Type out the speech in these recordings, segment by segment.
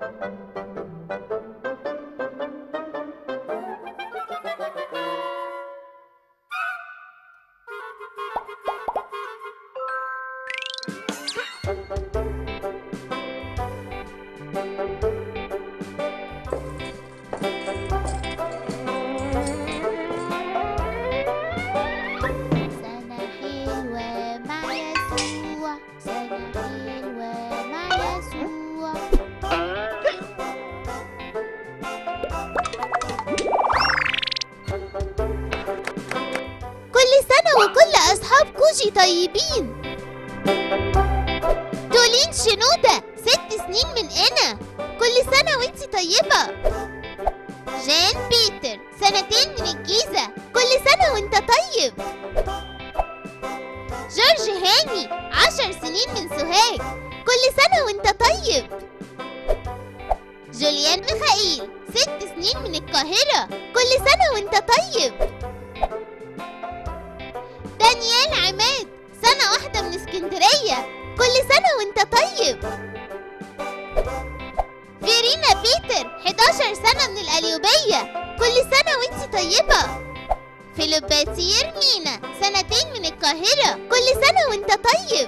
سنة حلوة مع يسوع سنة حلوة مع يسوع كل سنة وكل أصحاب كوجي طيبين دولين شنودة ست سنين من هنا كل سنة وانتي طيبة جان بيتر سنتين من الجيزة كل سنة وانت طيب جورج هاني عشر سنين من سوهاج كل سنة وانت طيب جوليان ميخائيل ست سنين من القاهرة كل سنة وانت طيب دانيال عماد سنة واحدة من اسكندرية كل سنة وانت طيب فيرينا بيتر 11 سنة من القليوبية كل سنة وانت طيبة فيلوباتير مينا سنتين من القاهرة كل سنة وانت طيب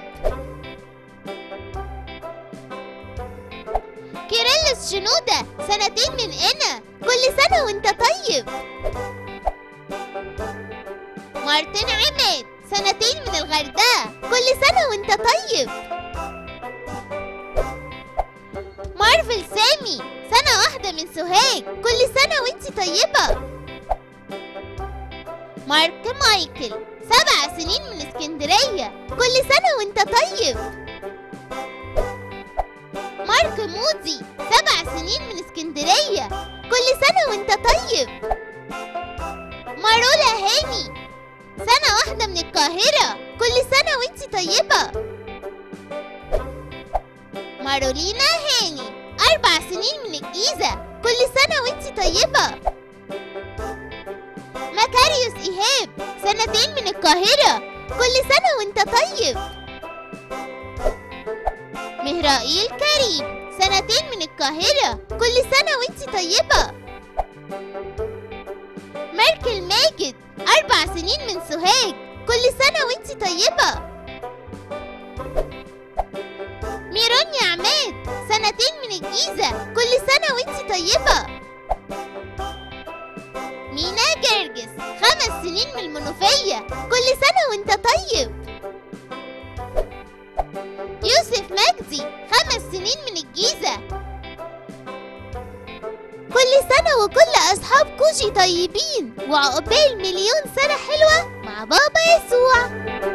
كيرلس شنودة سنتين من هنا كل سنة وانت طيب مارتن عماد سنتين من الغردقة كل سنة وانت طيب مارفل سامي سنة واحدة من سوهاج كل سنة وانت طيبة مارك مايكل سبع سنين من اسكندرية كل سنة وانت طيب مارك مودي سبع سنين من اسكندرية كل سنة وانت طيب مارولا هاني سنة واحدة من القاهرة كل سنة وانت طيبة مارولينا هاني أربع سنين من الجيزة كل سنة وانت طيبة مكاريوس إيهاب سنتين من القاهرة كل سنة وانت طيب مهرائيل كريم سنتين من القاهرة كل سنة وانت طيبة ميركل ماجد أربع سنين من سوهاج كل سنة وانت طيبة ميرون يا عماد سنتين من الجيزة كل سنة وانت طيبة مينا جرجس خمس سنين من المنوفية كل سنة وانت طيب يوسف مجدي خمس سنين من الجيزة كل سنة وكل أصحاب كوجي طيبين وعقبال مليون سنة حلوة مع بابا يسوع